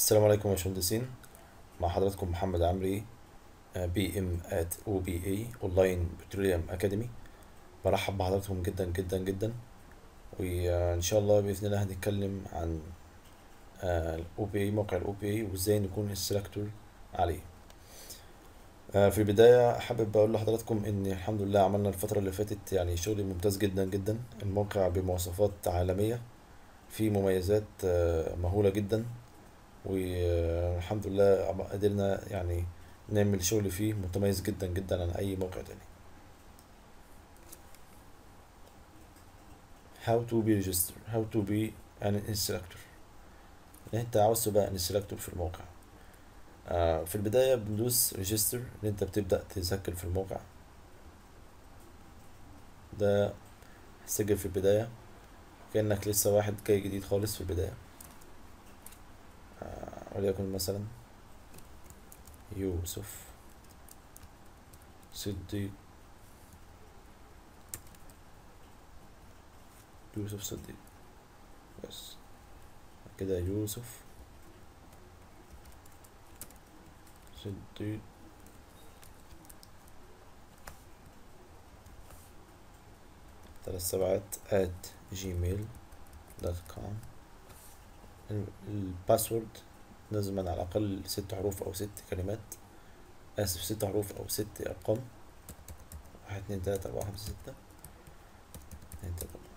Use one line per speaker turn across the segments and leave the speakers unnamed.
السلام عليكم يا باشمهندسين مع حضراتكم محمد عمري بي ام ات او بي اي اونلاين بتروليوم اكاديمي برحب بحضراتكم جدا جدا جدا وان شاء الله باذن الله هنتكلم عن الاو بي اي موقع الاو بي اي وازاي نكون انستراكتور عليه آه، في البداية حابب أقول لحضراتكم إن الحمد لله عملنا الفترة اللي فاتت يعني شغل ممتاز جدا جدا الموقع بمواصفات عالمية فيه مميزات آه، مهولة جدا والحمد لله قدرنا يعني نعمل شغل فيه متميز جدا جدا عن أي موقع تاني how to be registered how to be an instructor إن أنت عاوز تبقى instructor في الموقع آه، في البداية بندوس ريجستر ان انت بتبدأ تسجل في الموقع ده سجل في البداية كأنك لسه واحد جاي جديد خالص في البداية آه، وليكن مثلا يوسف صديق يوسف صديق بس كده يوسف صديق ثلاث سبعات at gmail دوت كوم الباسورد لازم على الأقل ست حروف أو ست كلمات آسف ست حروف أو ست أرقام واحد اتنين تلاتة أربعة خمسة ستة اتنين تلاتة أربعة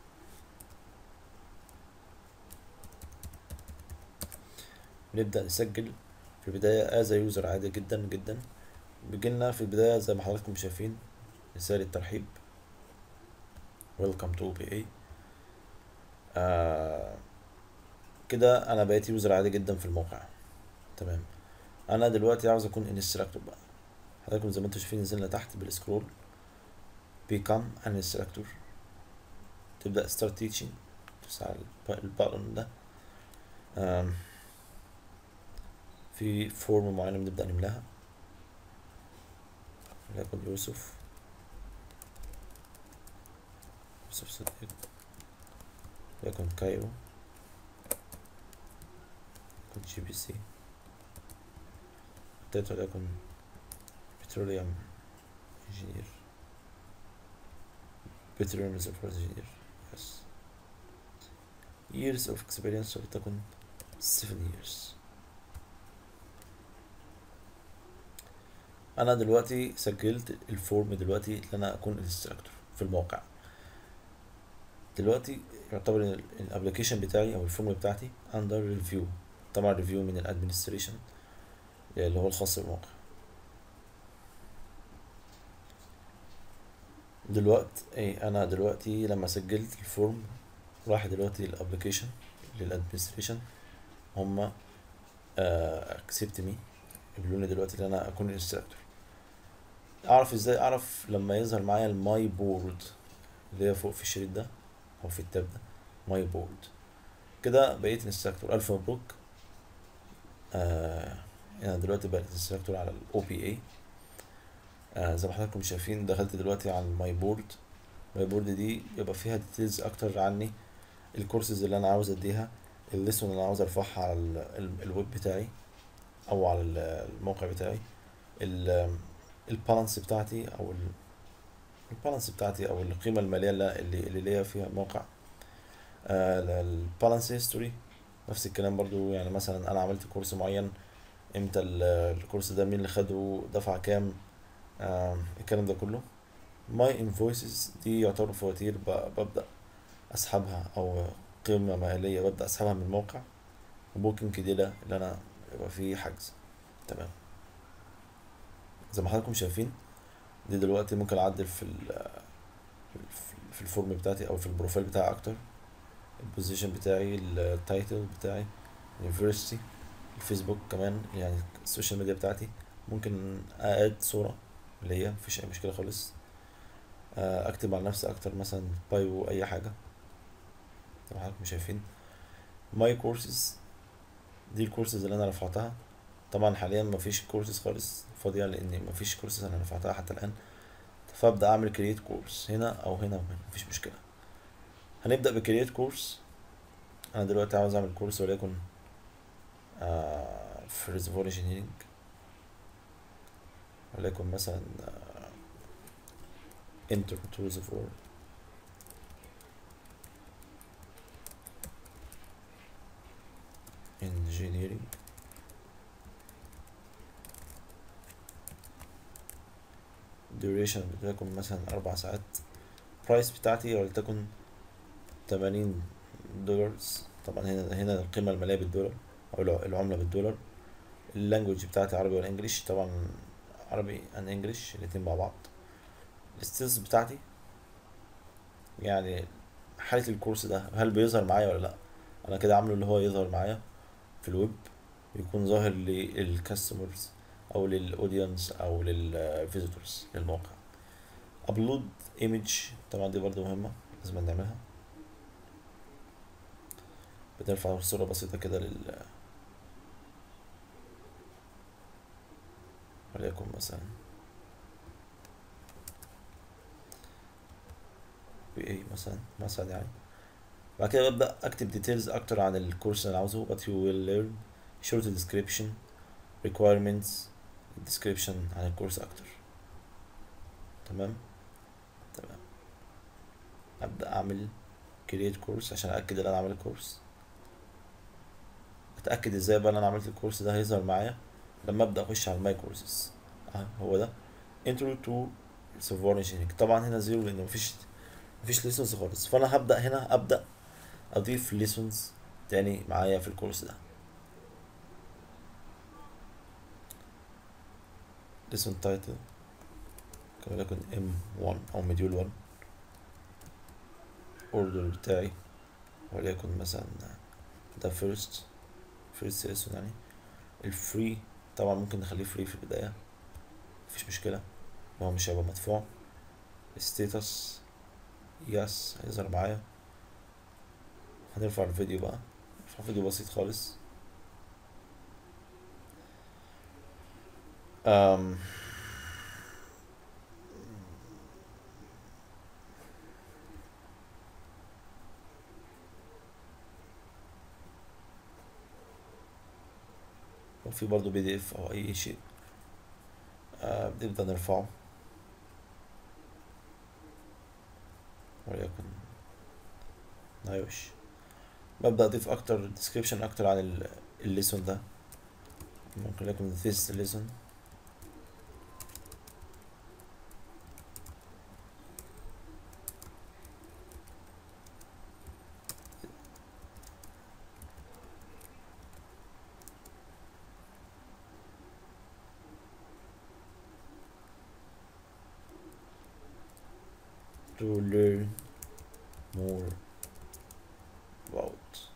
نبدأ نسجل في البداية از يوزر عادي جدا جدا بيجيلنا في البداية زي ما حضراتكم شايفين رسالة ترحيب ويلكم تو بي اي كده انا بقيت يوزر عادي جدا في الموقع تمام انا دلوقتي عاوز اكون انستراكتور بقى حضراتكم زي ما انتم شايفين نزلنا تحت بالسكرول بيكام ان انستراكتور تبدأ ستارت تيتشنج تدوس على البutton ده آم، في فورم معينة بنبدأ نملاها وليكن يوسف يوسف صديق وليكن كايرو وليكن جي بي سي حطيت وليكن بتروليوم انجينير بتروليوم ريزرفوار انجينير يس years of experience ولتكن 7 years انا دلوقتي سجلت الفورم دلوقتي اللي انا اكون انستراكتور في الموقع دلوقتي يعتبر الابلكيشن بتاعي او الفورم بتاعتي اندر ريفيو طبعا ريفيو من الادمنستريشن اللي هو الخاص بالموقع دلوقتي ايه انا دلوقتي لما سجلت الفورم راح دلوقتي الابلكيشن للادمنستريشن هما اكسبت مي يقولوا دلوقتي ان انا اكون انستراكتور اعرف ازاي اعرف لما يظهر معايا الماي بورد اللي هي فوق في الشريط ده او في التاب ده ماي بورد كده بقيت انستراكتور الف مبروك آه انا دلوقتي بقيت انستراكتور على الاو بي اي آه زي ما حضراتكم شايفين دخلت دلوقتي على الماي بورد الماي بورد دي يبقى فيها ديتيلز اكتر عني الكورسز اللي انا عاوز اديها الليسون اللي انا عاوز ارفعها على ال- ال- الويب بتاعي او على ال- الموقع بتاعي البالانس بتاعتي او البالانس بتاعتي او القيمه الماليه اللي اللي اللي ليا فيها الموقع البالانس هيستوري نفس الكلام برضو يعني مثلا انا عملت كورس معين امتى ال- الكورس ده مين اللي خده دفع كام آم، الكلام ده كله ماي انفويسز دي يعتبر فواتير ب- ببدا اسحبها او قيمه ماليه ببدا اسحبها من الموقع وبوكينج كده اللي انا يبقى فيه حجز تمام زي ما حضراتكم شايفين دي دلوقتي ممكن اعدل في ال في الفورم بتاعتي او في البروفايل بتاعي اكتر البوزيشن بتاعي التايتل بتاعي اليونيفرسيتي الفيسبوك كمان يعني السوشيال ميديا بتاعتي ممكن اقعد صورة اللي هي مفيش اي مشكلة خالص آه، اكتب عن نفسي اكتر مثلا بايو اي حاجة زي ما حضراتكم شايفين ماي كورسز دي الكورسز اللي انا رفعتها طبعا حاليا مفيش كورسز خالص فاضية لان مفيش كورسز انا رفعتها حتى الان فابدا اعمل كرييت كورس هنا او هنا وهنا مفيش مشكله هنبدا بكرييت كورس انا دلوقتي عاوز اعمل كورس وليكن آه في ريزرفوار انجينيرنج وليكن مثلا انتر تو ريزرفوار engineering duration بتكون مثلا أربع ساعات price بتاعتي ولتكن تمانين دولار طبعا هنا هنا القيمة المالية بالدولار أو الع- العملة بالدولار اللانجوج بتاعتي عربي ولا انجليش طبعا عربي ان انجليش الاتنين مع بعض الستيتس بتاعتي يعني حالة الكورس ده هل بيظهر معايا ولا لأ أنا كده عامله اللي هو يظهر معايا في الويب يكون ظاهر للكاستمرز او للاودينس او للفيزيتورز للموقع ابلود ايمج طبعا دي برضو مهمة لازم نعملها بنرفع صورة بسيطة كده لل وليكن مثلا بي اي مثلا مثلا يعني بعد كده ببدأ أكتب ديتيلز أكتر عن الكورس اللي أنا عاوزه what you will learn short description requirements description عن الكورس أكتر تمام تمام أبدأ أعمل create course عشان أأكد إن أنا عامل الكورس أتأكد إزاي بقى إن أنا عملت الكورس ده هيظهر معايا لما أبدأ أخش على الماي كورسز أه هو ده intro to software engineering طبعا هنا زيرو لأن مفيش مفيش ليسونز خالص فأنا هبدأ هنا أبدأ اضيف ليسونز تاني معايا في الكورس ده ليسون تايتل كما يكون ام 1 او مديول 1 اوردر بتاعي وليكن مثلا ده فيرست فيرست ليسون يعني الفري طبعا ممكن نخليه فري في البداية مفيش مشكلة هو مش هيبقى مدفوع ستيتس يس هيظهر معايا هنرفع الفيديو بقى نرفع فيديو بسيط خالص أم وفي برضه بي دي اف او اي شيء أه بنبدأ نرفعه وليكن نايوش ببدأ أضيف أكتر description أكتر عن ال- الليسون ده ممكن يكون this lesson to learn more about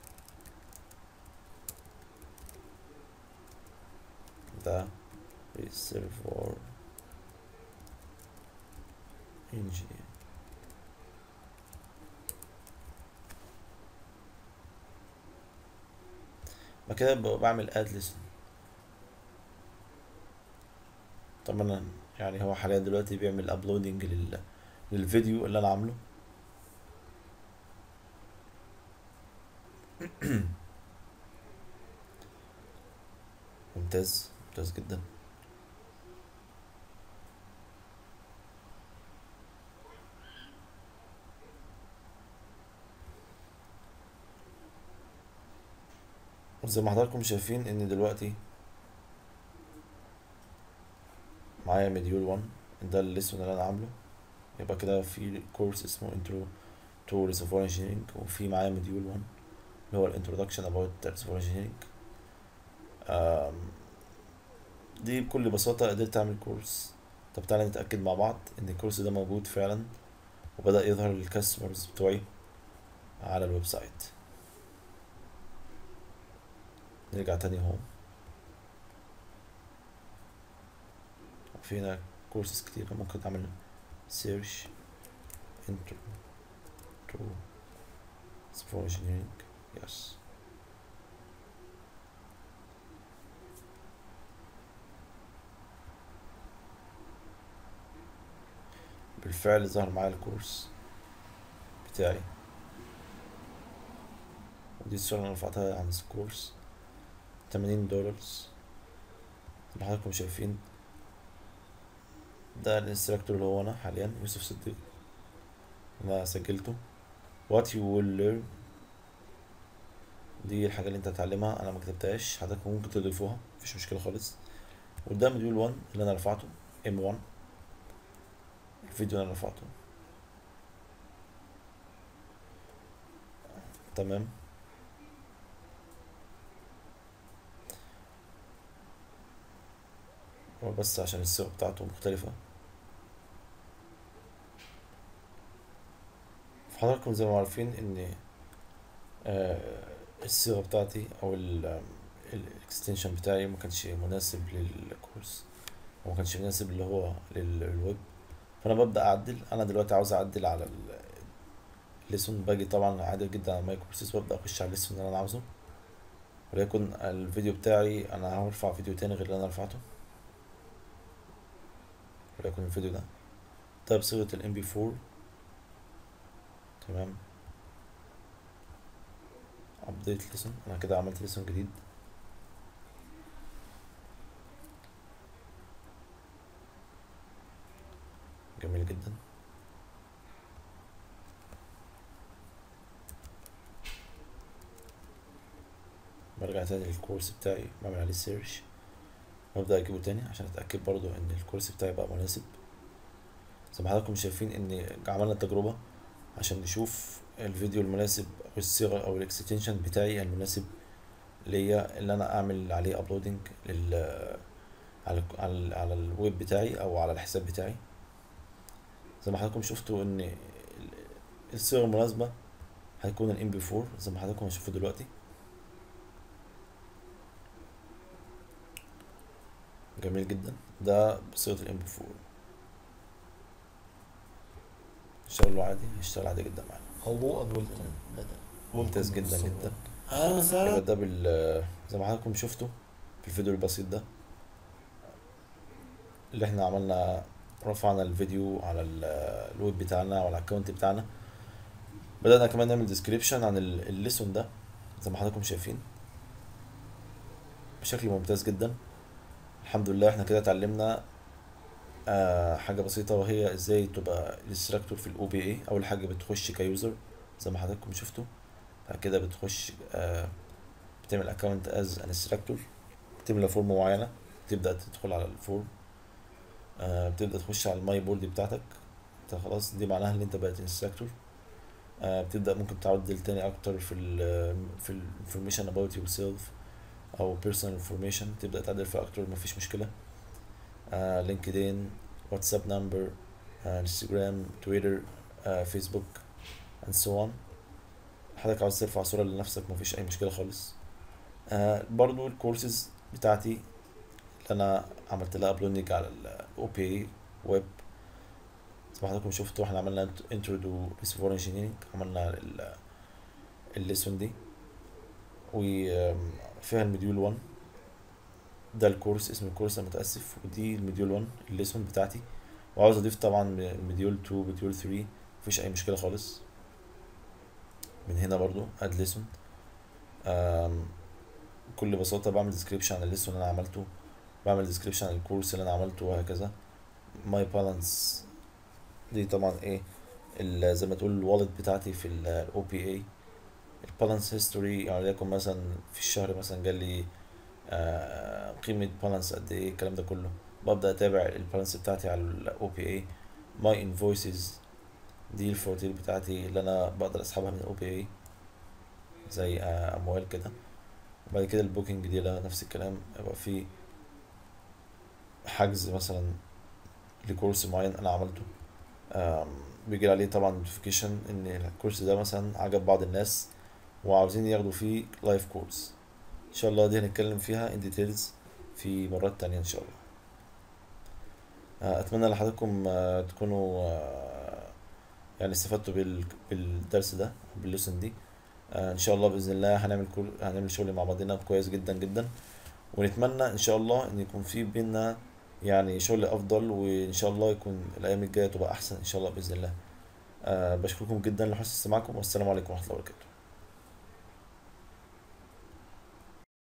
the reservoir engineer بعد كده ب- بعمل اد listen طبعا يعني هو حاليا دلوقتي بيعمل ابلودنج لل للفيديو اللي انا عامله ممتاز ممتاز جدا زي ما حضراتكم شايفين ان دلوقتي معايا مديول 1 ده الليسون اللي انا عامله يبقى كده في كورس اسمه انترو تو ريزرفوار انجينيرنج وفي معايا مديول 1 اللي هو الانترودكشن اباوت ريزرفوار انجينيرنج دي بكل بساطة قدرت أعمل كورس طب تعالى نتأكد مع بعض إن الكورس ده موجود فعلا وبدأ يظهر للكاستمرز بتوعي على الويب سايت نرجع تاني هوم في هنا كورسز كتير ممكن أعمل سيرش intro to software engineering yes بالفعل ظهر معايا الكورس بتاعي ودي الصورة اللي أنا رفعتها عن الكورس 80 دولار زي ما حضراتكم شايفين ده الانستراكتور اللي هو انا حاليا يوسف صديق انا سجلته what you will learn دي الحاجة اللي انت هتتعلمها انا ما كتبتهاش حضرتك ممكن تضيفوها مفيش مشكلة خالص وده مديول 1 اللي انا رفعته M1 الفيديو اللي انا رفعته تمام هو بس عشان الصيغة بتاعته مختلفة فحضراتكم زي ما عارفين ان آه، الصيغة بتاعتي او الاكستنشن بتاعي ما كانش مناسب للكورس وما كانش مناسب اللي هو للويب فانا ببدأ اعدل انا دلوقتي عاوز اعدل على الليسون باجي طبعا عادي جدا على ماي كورسز وابدأ اخش على الليسون اللي انا عاوزه وليكن الفيديو بتاعي انا هرفع فيديو تاني غير اللي انا رفعته وليكن الفيديو ده ده بصيغة ال MP4 تمام ابديت ليسون انا كده عملت ليسون جديد جميل جدا برجع تاني للكورس بتاعي بعمل عليه سيرش وابدأ اجيبه تاني عشان اتأكد برضو ان الكورس بتاعي بقى مناسب زي ما حضراتكم شايفين ان عملنا تجربة عشان نشوف الفيديو المناسب او الصيغة او الاكستنشن بتاعي المناسب ليا اللي انا اعمل عليه ابلودنج لل على على على الويب بتاعي او على الحساب بتاعي زي ما حضراتكم شفتوا ان الصيغة المناسبة هيكون الام بي 4 زي ما حضراتكم هتشوفوا دلوقتي جميل جدا ده بصيغة الام بي 4 اشتغل له عادي هيشتغل عادي جدا معانا
Hello and welcome.
ممتاز جدا جدا
اهلا
يبقى
وسهلا
ده بال زي ما حضراتكم شفتوا في الفيديو البسيط ده اللي احنا عملنا رفعنا الفيديو على ال- الويب بتاعنا وعلى الاكونت بتاعنا بدأنا كمان نعمل ديسكريبشن عن ال- الليسون ده زي ما حضراتكم شايفين بشكل ممتاز جدا الحمد لله احنا كده اتعلمنا آه حاجة بسيطة وهي ازاي تبقى الانستراكتور في الاو بي اي اول حاجة بتخش كيوزر زي ما حضراتكم شفتوا بعد كده بتخش آه بتعمل اكونت از انستراكتور بتملى فورم معينة تبدأ تدخل على الفورم آه بتبدأ تخش على الماي بورد بتاعتك انت خلاص دي معناها ان انت بقيت انستراكتور آه بتبدأ ممكن تعدل تاني اكتر في ال في الانفورميشن about yourself او personal information تبدأ تعدل فيها اكتر مفيش مشكلة آه لينكدين واتساب نمبر آه انستجرام تويتر آه فيسبوك and so on حضرتك عاوز ترفع صورة لنفسك مفيش أي مشكلة خالص آه برضو الكورسز بتاعتي اللي أنا عملت لها ابلودنج على ال OPA ويب زي ما حضراتكم شفتوا احنا عملنا intro to reservoir engineering عملنا ال- الليسون دي وفيها المديول 1 ده الكورس اسم الكورس انا متاسف ودي المديول 1 الليسون بتاعتي وعاوز اضيف طبعا مديول 2 مديول 3 مفيش اي مشكله خالص من هنا برضو اد ليسون بكل بساطه بعمل ديسكريبشن عن الليسون اللي انا عملته بعمل ديسكريبشن عن الكورس اللي انا عملته وهكذا ماي بالانس دي طبعا ايه ال- زي ما تقول الوالت بتاعتي في الاو بي اي البالانس هيستوري يعني ليكن مثلا في الشهر مثلا جالي آه، قيمة بالانس قد ايه الكلام ده كله ببدأ اتابع البالانس بتاعتي على الاو بي اي ماي انفويسز دي الفواتير بتاعتي اللي انا بقدر اسحبها من الاو بي اي زي آه، اموال كده وبعد كده البوكينج دي لا نفس الكلام يبقى في حجز مثلا لكورس معين انا عملته آم، بيجي عليه طبعا نوتيفيكيشن ان الكورس ده مثلا عجب بعض الناس وعاوزين ياخدوا فيه لايف كورس ان شاء الله دي هنتكلم فيها ان ديتيلز في مرات تانية ان شاء الله آه، اتمنى لحضراتكم آه، تكونوا آه، يعني استفدتوا بال- بالدرس ده بالليسن دي آه، ان شاء الله باذن الله هنعمل كل هنعمل شغل مع بعضنا كويس جدا جدا ونتمنى ان شاء الله ان يكون في بينا يعني شغل افضل وان شاء الله يكون الايام الجايه تبقى احسن ان شاء الله باذن الله آه بشكركم جدا لحسن استماعكم والسلام عليكم ورحمه الله وبركاته